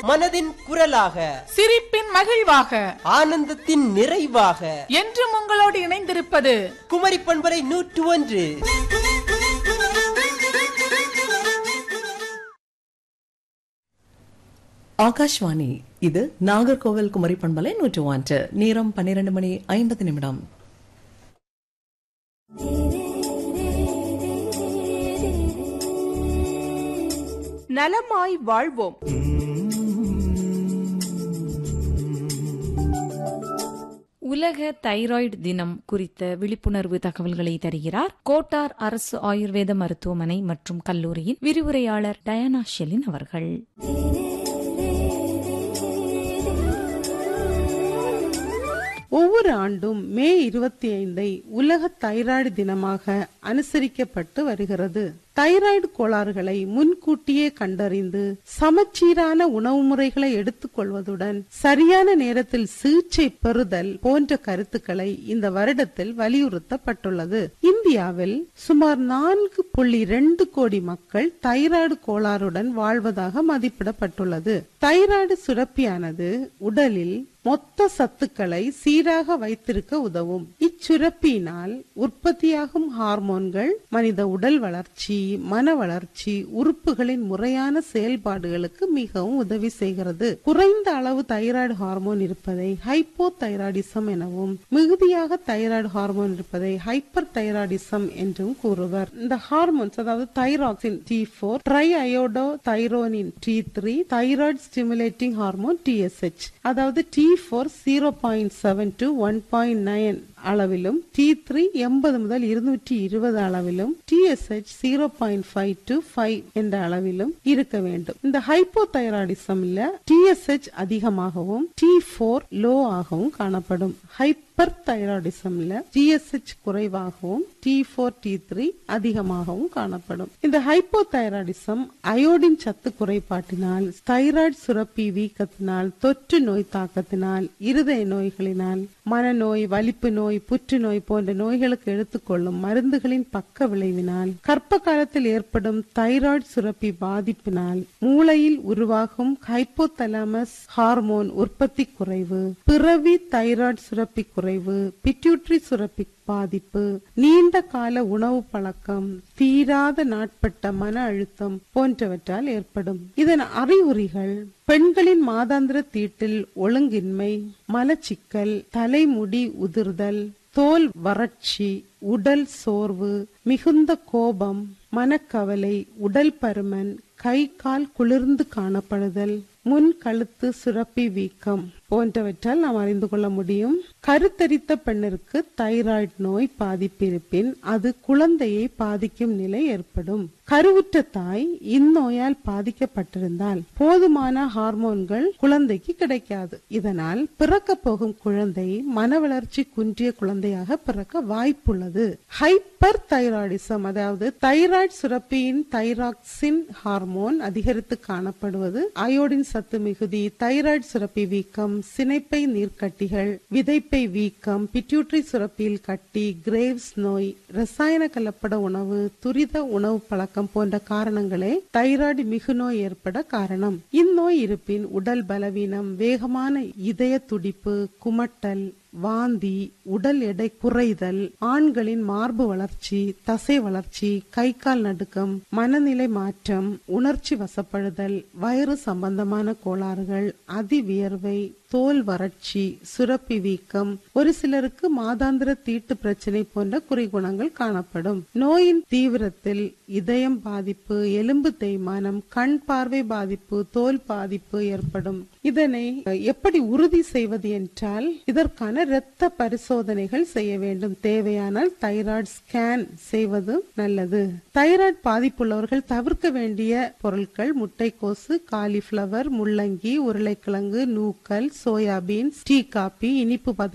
மனதின் குரலாக சிரிப்பின் மகிழ்வாக ஆனந்தத்தின் நிறைவாக என்றும் உங்களோடு இணைந்திருப்பது குமரி பண்பலை நூற்று ஒன்று ஆகாஷ்வாணி இது நாகர்கோவில் குமரி பண்பலை நூற்று ஒன்று நேரம் பன்னிரண்டு மணி ஐம்பது நிமிடம் நலமாய் வாழ்வோம் உலக தைராய்டு தினம் குறித்த விழிப்புணர்வு தகவல்களை தருகிறார் கோட்டார் அரசு ஆயுர்வேத மருத்துவமனை மற்றும் கல்லூரியின் விரிவுரையாளர் டயானா ஷெலின் அவர்கள் ஒவ்வொரு ஆண்டும் மே இருபத்தி ஐந்தை உலக தைராய்டு தினமாக அனுசரிக்கப்பட்டு வருகிறது தைராய்டு கோளாறுகளை முன்கூட்டியே கண்டறிந்து சமச்சீரான உணவு முறைகளை எடுத்துக்கொள்வதுடன் சரியான நேரத்தில் சிகிச்சை பெறுதல் போன்ற கருத்துக்களை இந்த வருடத்தில் வலியுறுத்தப்பட்டுள்ளது இந்தியாவில் சுமார் நான்கு புள்ளி ரெண்டு கோடி மக்கள் தைராய்டு கோளாறுடன் வாழ்வதாக மதிப்பிடப்பட்டுள்ளது தைராய்டு சுரப்பியானது உடலில் மொத்த சத்துக்களை சீராக வைத்திருக்க உதவும் இச்சுரப்பியினால் உற்பத்தியாகும் ஹார்மோன்கள் மனித உடல் வளர்ச்சி மன வளர்ச்சி உறுப்புகளின் முறையான செயல்பாடுகளுக்கு மிகவும் உதவி செய்கிறது குறைந்த அளவு தைராய்டு ஹார்மோன் இருப்பதை ஹைப்போ தைராய்டிசம் எனவும் மிகுதியாக தைராய்டு ஹார்மோன் இருப்பதை ஹைப்பர் தைராய்டிசம் என்றும் கூறுவர் இந்த ஹார்மோன்ஸ் அதாவது thyroxine T four triiodothyronine T three thyroid stimulating hormone TSH அதாவது T four zero point seven to one point nine அளவிலும் டி த்ரீ எண்பது முதல் இருநூற்றி இருபது அளவிலும் TSH zero point five to five என்ற அளவிலும் இருக்க வேண்டும் இந்த ஹைப்போ தைராய்டிசம்ல டிஎஸ்ஹெச் அதிகமாகவும் டி போர் லோ ஆகவும் காணப்படும் ஹைப்பர் தைராய்டிசம்ல டிஎஸ்ஹெச் குறைவாகவும் டி போர் டி த்ரீ அதிகமாகவும் காணப்படும் இந்த ஹைப்போ தைராய்டிசம் அயோடின் சத்து குறைபாட்டினால் தைராய்டு சுரப்பி வீக்கத்தினால் தொற்று நோய் தாக்கத்தினால் இருதய நோய்களினால் மனநோய் வலிப்பு நோய் புற்றுநோய் போன்ற நோய்களுக்கு எடுத்துக்கொள்ளும் மருந்துகளின் பக்க விளைவினால் கர்ப்ப காலத்தில் ஏற்படும் தைராய்டு சுரப்பி பாதிப்பினால் மூளையில் உருவாகும் ஹைப்போதலாமஸ் ஹார்மோன் உற்பத்தி குறைவு பிறவி தைராய்டு சுரப்பி குறைவு பிட்யூட்ரி சுரப்பி பாதிப்பு நீண்ட கால உணவு பழக்கம் தீராத நாட்பட்ட மன அழுத்தம் போன்றவற்றால் ஏற்படும் இதன் அறிகுறிகள் பெண்களின் மாதாந்திர தீட்டில் ஒழுங்கின்மை மலச்சிக்கல் தலைமுடி உதிர்தல் தோல் வறட்சி உடல் சோர்வு மிகுந்த கோபம் மனக்கவலை உடல் பருமன் கை கால் குளிர்ந்து காணப்படுதல் முன் கழுத்து சுரப்பி வீக்கம் போன்றவற்றால் நாம் அறிந்து கொள்ள முடியும் கருத்தரித்த பெண்ணிற்கு தைராய்டு நோய் பாதிப்பு இருப்பின் அது குழந்தையை பாதிக்கும் நிலை ஏற்படும் கருவுற்ற தாய் இந்நோயால் பாதிக்கப்பட்டிருந்தால் போதுமான ஹார்மோன்கள் குழந்தைக்கு கிடைக்காது இதனால் பிறக்க போகும் குழந்தை மன வளர்ச்சி குன்றிய குழந்தையாக பிறக்க வாய்ப்புள்ளது ஹைப்பர் தைராய்டிசம் அதாவது தைராய்டு சுரப்பியின் தைராக்சின் ஹார்மோன் அதிகரித்து காணப்படுவது அயோடின் சத்து மிகுதி தைராய்டு சுரப்பி வீக்கம் சினைப்பை நீர்க்கட்டிகள் விதைப்பை வீக்கம் பிட்யூட்ரி சுரப்பியில் கட்டி கிரேவ்ஸ் நோய் ரசாயன கலப்பட உணவு துரித உணவு பழக்கம் போன்ற காரணங்களே தைராய்டு மிகுநோய் ஏற்பட காரணம் இந்நோய் இருப்பின் உடல் பலவீனம் வேகமான இதய துடிப்பு குமட்டல் வாந்தி உடல் எடை குறைதல் ஆண்களின் மார்பு வளர்ச்சி தசை வளர்ச்சி கை கால் நடுக்கம் மனநிலை மாற்றம் உணர்ச்சி வசப்படுதல் வயிறு சம்பந்தமான கோளாறுகள் அதிவியர்வை தோல் வறட்சி சுரப்பி வீக்கம் ஒரு சிலருக்கு மாதாந்திர தீட்டு பிரச்சனை போன்ற குறிகுணங்கள் காணப்படும் நோயின் தீவிரத்தில் இதயம் பாதிப்பு எலும்பு தேய்மானம் கண் பார்வை பாதிப்பு தோல் பாதிப்பு ஏற்படும் இதனை எப்படி உறுதி செய்வது என்றால் இதற்கான இரத்த பரிசோதனைகள் செய்ய வேண்டும் தேவையானால் தைராய்டு ஸ்கேன் செய்வது நல்லது தைராய்டு பாதிப்புள்ளவர்கள் தவிர்க்க வேண்டிய பொருட்கள் முட்டைக்கோசு காலிஃபிளவர் முள்ளங்கி உருளைக்கிழங்கு நூக்கல் சோயாபீன்ஸ் டீ காபி இனிப்பு பதார்த்தம்